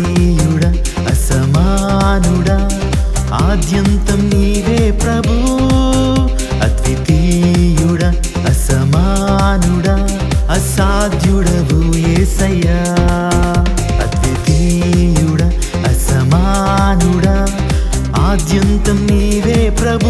అద్వితీయుడ అసమానుడా ఆద్యంతం నీవే ప్రభు అద్వితీయుడ అసమానుడా అసాధ్యుడవు ఏసయ్యా అద్వితీయుడ అసమానుడా ఆద్యంతం నీవే ప్రభు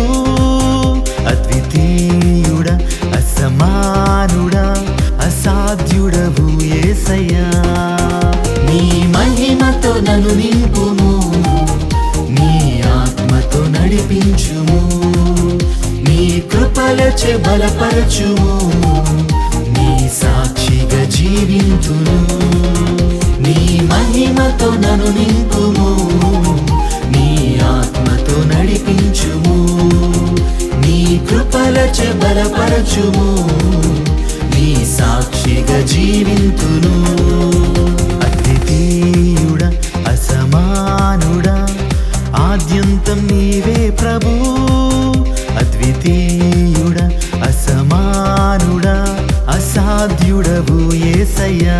అద్వితీయుడ అసమానుడా అసాధ్యుడవు ఏసయ్యా నీ మహిమతో నన్ను నింపుము నీ ఆత్మతో నడిపించుము నీ కృపలచే బలపరచుము నీ సాక్షిగా జీవింతును నీ మహిమతో నన్ను నింపుము నీ ఆత్మతో నడిపించుము నీ కృపలచే బలపరచుము నీ సాక్షిగా జీవింతును అద్వితీయుడ అసమానుడా ఆద్యంతం నీవే ప్రభు అద్వితీయుడ అసమానుడా అసాధ్యుడవు ఏసయ్యా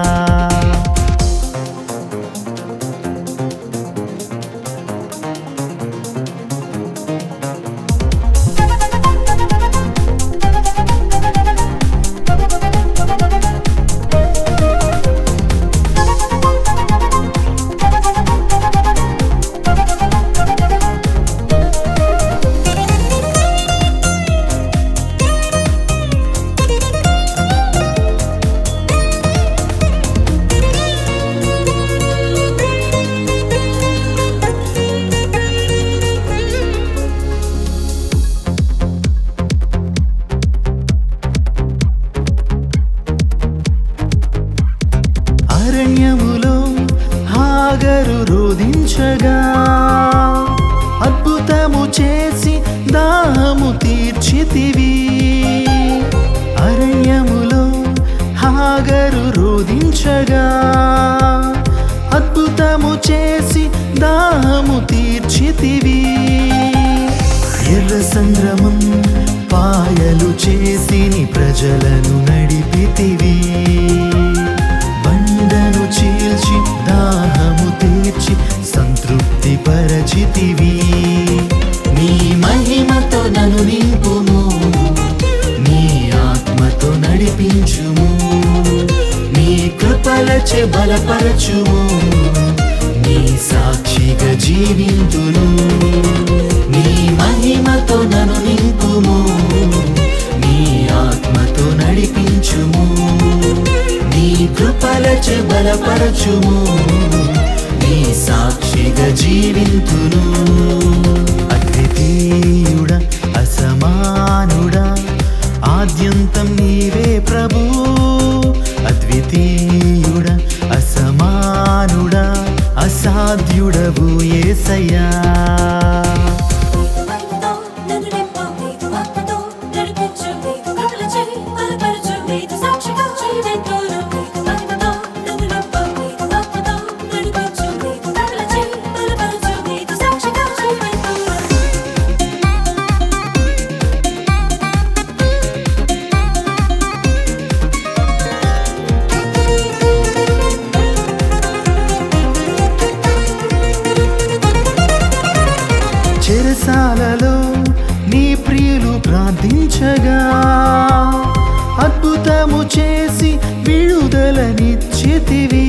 అరణ్యములో హాగరు రోధించగా అద్భుతము చేసి దాహము తీర్చితివి అరణ్యములో హాగరు రోధించగా అద్భుతము చేసి దాహము తీర్చితివి ఎర్ర సంద్రమం పాయలు చేసి నీ ప్రజలను నడిపితివి బండను చీల్చి దాహము తీర్చి సంతృప్తి పరచితివి నీ మహిమతో నన్ను నింపుము నీ ఆత్మతో నడిపించుము నీ కృపలచే బలపరచుము నీ సాక్షిగా జీవింతును నీ మహిమతో నన్ను నింపుము నీ ఆత్మతో నడిపించుము నీ కృపలచే బలపరచుము నీ సాక్షిగా జీవింతును అద్వితీయుడ అసమానుడా ఆద్యంతం నీవే ప్రభు అద్వితీయుడ అసమానుడా అసాధ్యుడవు ఏసయ్యా మహిమతో నన్ను నింపు నీదు ఆత్మతో నడిపించు నీదు కృపలచే బలపరచు నీదు సాక్షిగా జీవింతును నీదు మహిమతో నన్ను నింపు నీదు ఆత్మతో నడిపించు నీదు కృపలచే బలపరచు నీదు సాక్షిగా జీవింతును చెరసాలలో నీ ప్రియులు ప్రార్థించగా అద్భుతము చేసి విడుదలనిచ్చితివి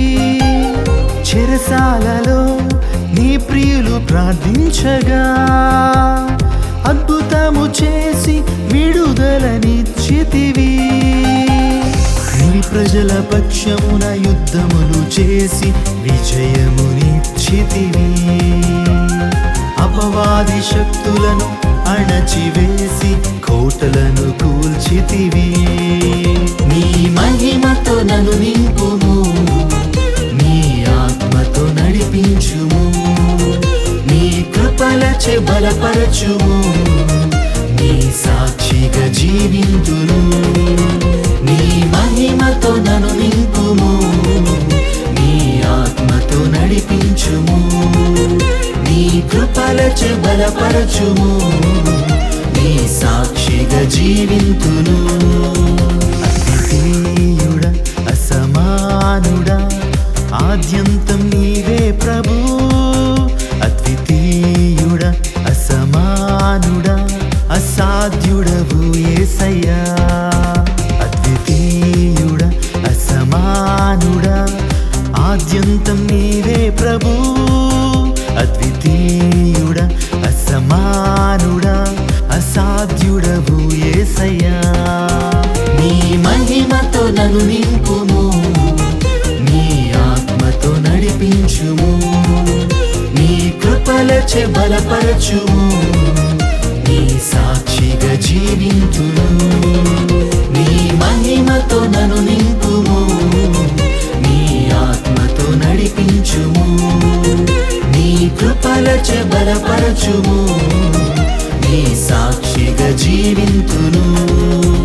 చెరసాలలో నీ ప్రియులు ప్రార్థించగా అద్భుతము చేసి విడుదలనిచ్చితివి నీ ప్రజల పక్షమున యుద్ధములు చేసి విజయమునిచ్చితివి అపవాది శక్తులను అణచివేసి కోటలను కూల్చితివి నీ మహిమతో నన్ను నింపుము నీ ఆత్మతో నడిపించుము నీ కృపలచే బలపరచుము నీ సాక్షిగా జీవింతును నీ మహిమతో నన్ను నింపుము నీ ఆత్మతో నడిపించుము నీ కృపలచే బలపరచుము నీ సాక్షిగా జీవింతును అద్వితీయుడ అసమానుడా ఆద్యంతం ఆద్యంతం నీవే ప్రభు అద్వితీయుడ అసమానుడ అసాధ్యుడవు ఏసయ్యా అద్వితీయుడ అసమానుడ ఆద్యంతం నీవే ప్రభు అద్వితీయుడ అసమానుడ అసాధ్యుడవు ఏసయ్యా నీ మహిమతో నన్ను నింపుము నీ ఆత్మతో నడిపించుము నీ కృపలచే బలపరచుము నీ సాక్షిగా జీవింతును నీ మహిమతో నన్ను నింపుము నీ ఆత్మతో నడిపించుము నీ కృపలచే బలపరచుము నీ సాక్షిగా జీవింతును